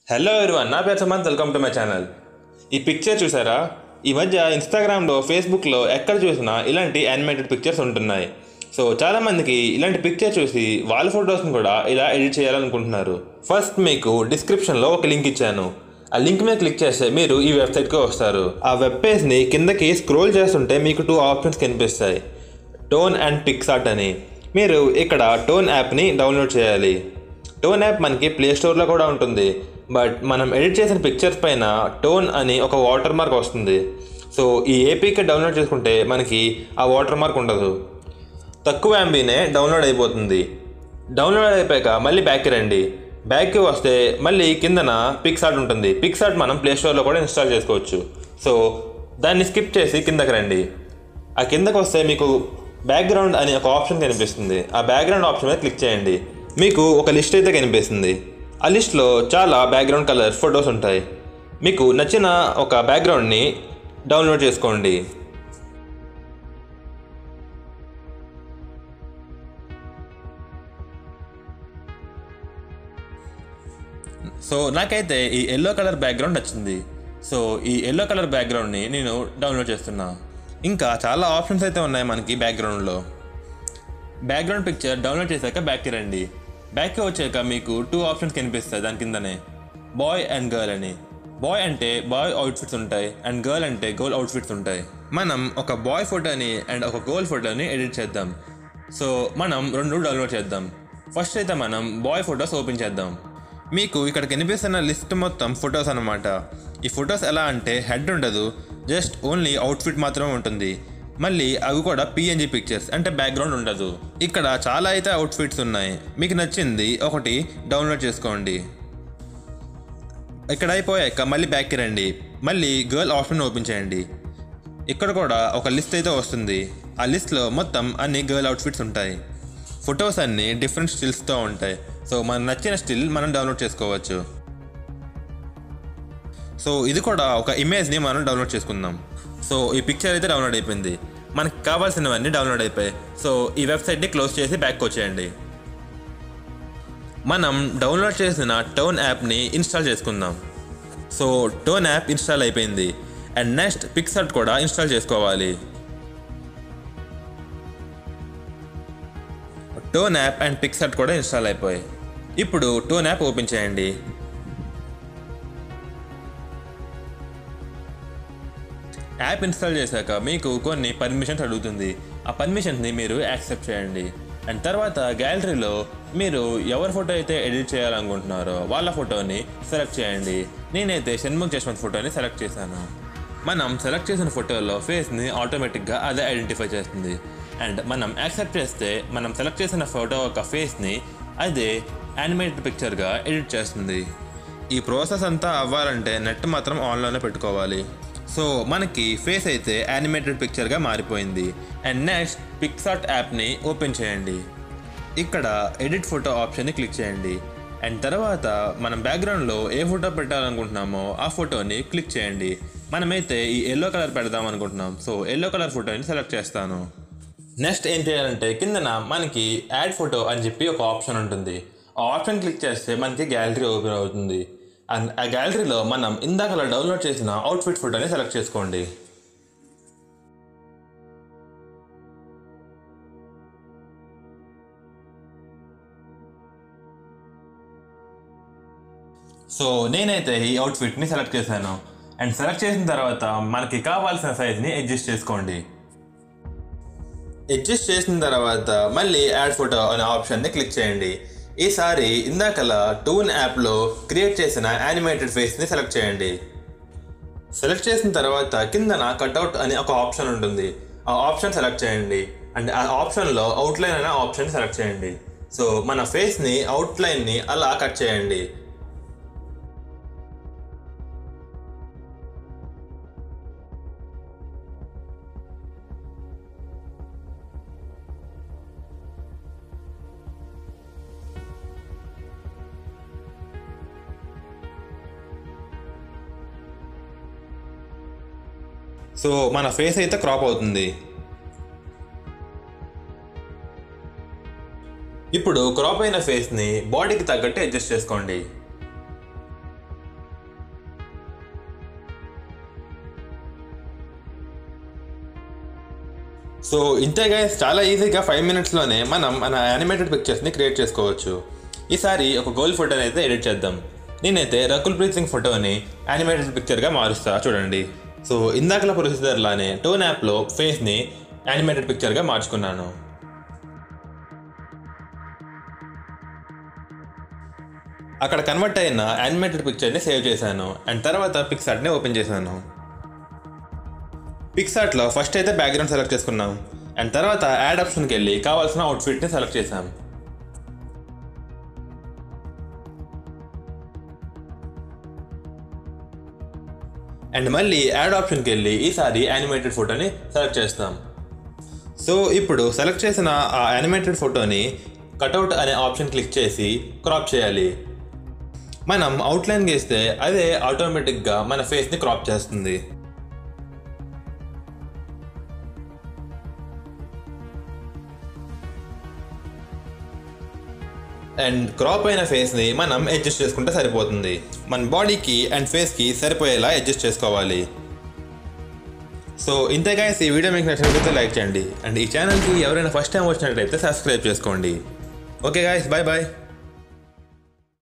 hello everyone నా పేరు Samanth welcome to my channel ఈ పిక్చర్ చూసారా ఈ మధ్య ఇన్స్టాగ్రామ్లో ఫేస్బుక్లో ఎక్కడ చూసినా ఇలాంటి యానిమేటెడ్ పిక్చర్స్ ఉంటున్నాయి సో చాలామందికి ఇలాంటి పిక్చర్ చూసి వాళ్ళ ఫొటోస్ని కూడా ఇలా ఎడిట్ చేయాలనుకుంటున్నారు ఫస్ట్ మీకు డిస్క్రిప్షన్లో ఒక లింక్ ఇచ్చాను ఆ లింక్ మీద క్లిక్ చేస్తే మీరు ఈ వెబ్సైట్కి వస్తారు ఆ వెబ్ పేజ్ని కిందకి స్క్రోల్ చేస్తుంటే మీకు టూ ఆప్షన్స్ కనిపిస్తాయి టోన్ అండ్ పిక్సార్ట్ అని మీరు ఇక్కడ టోన్ యాప్ని డౌన్లోడ్ చేయాలి టోన్ యాప్ మనకి ప్లే స్టోర్లో కూడా ఉంటుంది బట్ మనం ఎడిట్ చేసిన పిక్చర్స్ పైన టోన్ అని ఒక వాటర్ మార్క్ వస్తుంది సో ఈ ఏపీకి డౌన్లోడ్ చేసుకుంటే మనకి ఆ వాటర్ మార్క్ ఉండదు తక్కువ ఎంబీనే డౌన్లోడ్ అయిపోతుంది డౌన్లోడ్ అయిపోయాక మళ్ళీ బ్యాక్కి రండి బ్యాక్కి వస్తే మళ్ళీ కిందన పిక్సార్ట్ ఉంటుంది పిక్సార్ట్ మనం ప్లే స్టోర్లో కూడా ఇన్స్టాల్ చేసుకోవచ్చు సో దాన్ని స్కిప్ చేసి కిందకి రండి ఆ కిందకు వస్తే మీకు బ్యాక్గ్రౌండ్ అని ఒక ఆప్షన్ కనిపిస్తుంది ఆ బ్యాక్గ్రౌండ్ ఆప్షన్ మీద క్లిక్ చేయండి మీకు ఒక లిస్ట్ అయితే కనిపిస్తుంది ఆ లిస్ట్లో చాలా బ్యాక్గ్రౌండ్ కలర్ ఫొటోస్ ఉంటాయి మీకు నచ్చిన ఒక బ్యాక్గ్రౌండ్ని డౌన్లోడ్ చేసుకోండి సో నాకైతే ఈ ఎల్లో కలర్ బ్యాక్గ్రౌండ్ నచ్చింది సో ఈ ఎల్లో కలర్ బ్యాక్గ్రౌండ్ని నేను డౌన్లోడ్ చేస్తున్నా ఇంకా చాలా ఆప్షన్స్ అయితే ఉన్నాయి మనకి బ్యాక్గ్రౌండ్లో బ్యాక్గ్రౌండ్ పిక్చర్ డౌన్లోడ్ చేశాక బ్యాక్కి రండి బ్యాక్కి వచ్చాక మీకు టూ ఆప్షన్స్ కనిపిస్తాయి దాని కిందనే బాయ్ అండ్ గర్ల్ అని బాయ్ అంటే బాయ్ అవుట్ఫిట్స్ ఉంటాయి అండ్ గర్ల్ అంటే గర్ల్ అవుట్ఫిట్స్ ఉంటాయి మనం ఒక బాయ్ ఫోటోని అండ్ ఒక గర్ల్ ఫోటోని ఎడిట్ చేద్దాం సో మనం రెండు డౌన్లోడ్ చేద్దాం ఫస్ట్ అయితే మనం బాయ్ ఫొటోస్ ఓపెన్ చేద్దాం మీకు ఇక్కడ కనిపిస్తున్న లిస్ట్ మొత్తం ఫొటోస్ అనమాట ఈ ఫొటోస్ ఎలా అంటే హెడ్ ఉండదు జస్ట్ ఓన్లీ అవుట్ఫిట్ మాత్రమే ఉంటుంది మళ్ళీ అవి కూడా పిఎన్జి పిక్చర్స్ అంటే బ్యాక్గ్రౌండ్ ఉండదు ఇక్కడ చాలా అయితే అవుట్ఫిట్స్ ఉన్నాయి మీకు నచ్చింది ఒకటి డౌన్లోడ్ చేసుకోండి ఇక్కడ అయిపోయాక మళ్ళీ బ్యాక్కి రండి మళ్ళీ గర్ల్ ఆప్షన్ ఓపెన్ చేయండి ఇక్కడ కూడా ఒక లిస్ట్ అయితే వస్తుంది ఆ లిస్ట్లో మొత్తం అన్ని గర్ల్ అవుట్ఫిట్స్ ఉంటాయి ఫొటోస్ అన్ని డిఫరెంట్ స్టిల్స్తో ఉంటాయి సో మనకు నచ్చిన స్టిల్ మనం డౌన్లోడ్ చేసుకోవచ్చు సో ఇది కూడా ఒక ఇమేజ్ని మనం డౌన్లోడ్ చేసుకుందాం సో ఈ పిక్చర్ అయితే డౌన్లోడ్ అయిపోయింది మనకి కావాల్సినవన్నీ డౌన్లోడ్ అయిపోయాయి సో ఈ వెబ్సైట్ని క్లోజ్ చేసి బ్యాక్ వచ్చేయండి మనం డౌన్లోడ్ చేసిన టోన్ యాప్ని ఇన్స్టాల్ చేసుకుందాం సో టోన్ యాప్ ఇన్స్టాల్ అయిపోయింది అండ్ నెక్స్ట్ పిక్సార్ట్ కూడా ఇన్స్టాల్ చేసుకోవాలి టోన్ యాప్ అండ్ పిక్సార్ట్ కూడా ఇన్స్టాల్ అయిపోయాయి ఇప్పుడు టోన్ యాప్ ఓపెన్ చేయండి యాప్ ఇన్స్టాల్ చేశాక మీకు కొన్ని పర్మిషన్స్ అడుగుతుంది ఆ పర్మిషన్స్ని మీరు యాక్సెప్ట్ చేయండి అండ్ తర్వాత గ్యాలరీలో మీరు ఎవరి ఫోటో అయితే ఎడిట్ చేయాలనుకుంటున్నారో వాళ్ళ ఫోటోని సెలెక్ట్ చేయండి నేనైతే షణ్ముఖ్ జశ్వంత్ ఫోటోని సెలెక్ట్ చేశాను మనం సెలెక్ట్ చేసిన ఫోటోలో ఫేస్ని ఆటోమేటిక్గా అదే ఐడెంటిఫై చేస్తుంది అండ్ మనం యాక్సెప్ట్ చేస్తే మనం సెలెక్ట్ చేసిన ఫోటో యొక్క ఫేస్ని అదే యానిమేటెడ్ పిక్చర్గా ఎడిట్ చేస్తుంది ఈ ప్రాసెస్ అంతా అవ్వాలంటే నెట్ మాత్రం ఆన్లోనే పెట్టుకోవాలి సో మనకి ఫేస్ అయితే యానిమేటెడ్ పిక్చర్గా మారిపోయింది అండ్ నెక్స్ట్ పిక్సార్ట్ యాప్ని ఓపెన్ చేయండి ఇక్కడ ఎడిట్ ఫోటో ఆప్షన్ని క్లిక్ చేయండి అండ్ తర్వాత మనం బ్యాక్గ్రౌండ్లో ఏ ఫోటో పెట్టాలనుకుంటున్నామో ఆ ఫోటోని క్లిక్ చేయండి మనమైతే ఈ ఎల్లో కలర్ పెడదాం అనుకుంటున్నాం సో ఎల్లో కలర్ ఫోటోని సెలెక్ట్ చేస్తాను నెక్స్ట్ ఏం చేయాలంటే కిందన మనకి యాడ్ ఫోటో అని చెప్పి ఒక ఆప్షన్ ఉంటుంది ఆ ఆప్షన్ క్లిక్ చేస్తే మనకి గ్యాలరీ ఓపెన్ అవుతుంది అండ్ ఆ గ్యాలరీలో మనం ఇందాకలా డౌన్లోడ్ చేసిన అవుట్ఫిట్ ఫోటోని సెలెక్ట్ చేసుకోండి సో నేనైతే ఈ అవుట్ఫిట్ని సెలెక్ట్ చేశాను అండ్ సెలెక్ట్ చేసిన తర్వాత మనకి కావాల్సిన సైజ్ని అడ్జస్ట్ చేసుకోండి అడ్జస్ట్ చేసిన తర్వాత మళ్ళీ యాడ్ ఫోటో అనే ఆప్షన్ని క్లిక్ చేయండి ఈసారి ఇందాకలా టూన్ యాప్లో క్రియేట్ చేసిన యానిమేటెడ్ ఫేస్ని సెలెక్ట్ చేయండి సెలెక్ట్ చేసిన తర్వాత కిందన కట్అవుట్ అనే ఒక ఆప్షన్ ఉంటుంది ఆ ఆప్షన్ సెలెక్ట్ చేయండి అండ్ ఆ ఆప్షన్లో అవుట్లైన్ అనే ఆప్షన్ సెలెక్ట్ చేయండి సో మన ఫేస్ని అవుట్లైన్ని అలా కట్ చేయండి సో మన ఫేస్ అయితే క్రాప్ అవుతుంది ఇప్పుడు క్రాప్ అయిన ఫేస్ని బాడీకి తగ్గట్టు అడ్జస్ట్ చేసుకోండి సో ఇంతే గైస్ చాలా ఈజీగా ఫైవ్ మినిట్స్లోనే మనం మన యానిమేటెడ్ పిక్చర్స్ని క్రియేట్ చేసుకోవచ్చు ఈసారి ఒక గోల్ ఫోటోని అయితే ఎడిట్ చేద్దాం నేనైతే రకుల్ ప్రీత్ సింగ్ ఫోటోని యానిమేటెడ్ పిక్చర్గా మారుస్తా చూడండి సో ఇందాకల ప్రొసీజర్ లానే టోన్ యాప్లో ఫేస్ని యానిమేటెడ్ పిక్చర్గా మార్చుకున్నాను అక్కడ కన్వర్ట్ అయిన యానిమేటెడ్ పిక్చర్ని సేవ్ చేశాను అండ్ తర్వాత పిక్సార్ట్ని ఓపెన్ చేశాను పిక్సార్ట్లో ఫస్ట్ అయితే బ్యాక్గ్రౌండ్ సెలెక్ట్ చేసుకున్నాం అండ్ తర్వాత యాడ్ ఆప్షన్కి వెళ్ళి కావాల్సిన అవుట్ఫిట్ని సెలెక్ట్ చేసాం అండ్ మళ్ళీ యాడ్ ఆప్షన్కి వెళ్ళి ఈసారి యానిమేటెడ్ ఫోటోని సెలెక్ట్ చేస్తాం సో ఇప్పుడు సెలెక్ట్ చేసిన ఆ యానిమేటెడ్ ఫోటోని కటౌట్ అనే ఆప్షన్ క్లిక్ చేసి క్రాప్ చేయాలి మనం అవుట్లైన్ గీస్తే అదే ఆటోమేటిక్గా మన ఫేస్ని క్రాప్ చేస్తుంది అండ్ క్రాప్ అయిన ఫేస్ని మనం అడ్జస్ట్ చేసుకుంటే సరిపోతుంది మన బాడీకి అండ్ ఫేస్కి సరిపోయేలా అడ్జస్ట్ చేసుకోవాలి సో ఇంతే గాయస్ ఈ వీడియో మీకు నచ్చినట్లయితే లైక్ చేయండి అండ్ ఈ ఛానల్కి ఎవరైనా ఫస్ట్ టైం వచ్చినట్లయితే సబ్స్క్రైబ్ చేసుకోండి ఓకే గాయస్ బాయ్ బాయ్